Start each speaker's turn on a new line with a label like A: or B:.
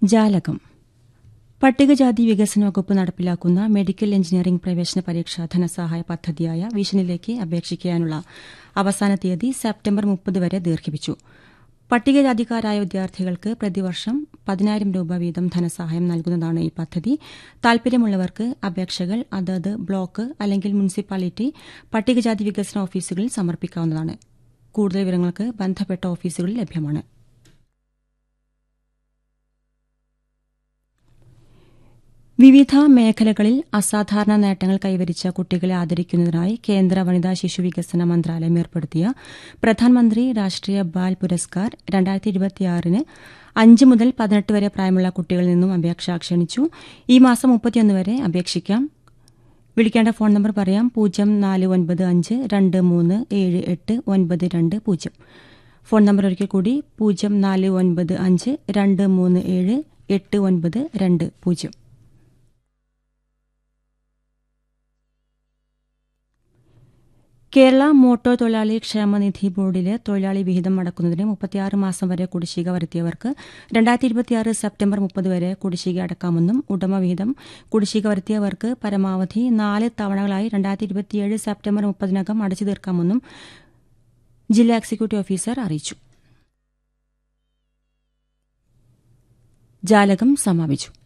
A: ജാലകം പട്ടികജാതി വികസന വകുപ്പ് നടപ്പിലാക്കുന്ന മെഡിക്കൽ എഞ്ചിനീയറിംഗ് പ്രവേശന പരീക്ഷാ ധനസഹായ പദ്ധതിയായ വിഷനിലേക്ക് അപേക്ഷിക്കാനുള്ള അവസാന തീയതി സെപ്റ്റംബർ മുപ്പത് വരെ ദീർഘിപ്പിച്ചു പട്ടികജാതിക്കാരായ വിദ്യാർത്ഥികൾക്ക് പ്രതിവർഷം പതിനായിരം രൂപ വീതം ധനസഹായം നൽകുന്നതാണ് ഈ പദ്ധതി താൽപര്യമുള്ളവർക്ക് അപേക്ഷകൾ അതത് ബ്ലോക്ക് അല്ലെങ്കിൽ മുനിസിപ്പാലിറ്റി പട്ടികജാതി വികസന ഓഫീസുകളിൽ സമർപ്പിക്കാവുന്നതാണ് കൂടുതൽ വിവരങ്ങൾക്ക് ബന്ധപ്പെട്ട ഓഫീസുകളിൽ ലഭ്യമാണ് വിവിധ മേഖലകളിൽ അസാധാരണ നേട്ടങ്ങൾ കൈവരിച്ച കുട്ടികളെ ആദരിക്കുന്നതിനായി കേന്ദ്ര വനിതാ ശിശു വികസന മന്ത്രാലയം ഏർപ്പെടുത്തിയ പ്രധാനമന്ത്രി രാഷ്ട്രീയ ബാൽ പുരസ്കാർ രണ്ടായിരത്തി ഇരുപത്തിയാറിന് അഞ്ച് മുതൽ പതിനെട്ട് വരെ പ്രായമുള്ള കുട്ടികളിൽ നിന്നും അപേക്ഷ ക്ഷണിച്ചു ഈ മാസം മുപ്പത്തിയൊന്ന് വരെ അപേക്ഷിക്കാം വിളിക്കേണ്ട ഫോൺ നമ്പർ പറയാം പൂജ്യം നാല് ഒൻപത് അഞ്ച് രണ്ട് മൂന്ന് ഏഴ് എട്ട് ഒൻപത് രണ്ട് പൂജ്യം ഫോൺ നമ്പർ ഒരിക്കൽ കൂടി പൂജ്യം നാല് ഒൻപത് അഞ്ച് രണ്ട് മൂന്ന് ഏഴ് എട്ട് ഒൻപത് രണ്ട് പൂജ്യം കേരള മോട്ടോർ തൊഴിലാളി ക്ഷേമനിധി ബോർഡിലെ തൊഴിലാളി വിഹിതം അടക്കുന്നതിന് മുപ്പത്തിയാറ് മാസം വരെ കുടിശ്ശിക വരുത്തിയവർക്ക് രണ്ടായിരത്തി ഇരുപത്തിയാറ് സെപ്റ്റംബർ മുപ്പത് വരെ കുടിശ്ശിക അടക്കാമെന്നും ഉടമ വിഹിതം കുടിശ്ശിക വരുത്തിയവർക്ക് പരമാവധി നാല് തവണകളായി രണ്ടായിരത്തി ഇരുപത്തിയേഴ് സെപ്റ്റംബർ മുപ്പതിനകം അടച്ചു തീർക്കാമെന്നും ജില്ലാ എക്സിക്യൂട്ടീവ് ഓഫീസർ അറിയിച്ചു ജാലകം സമാപിച്ചു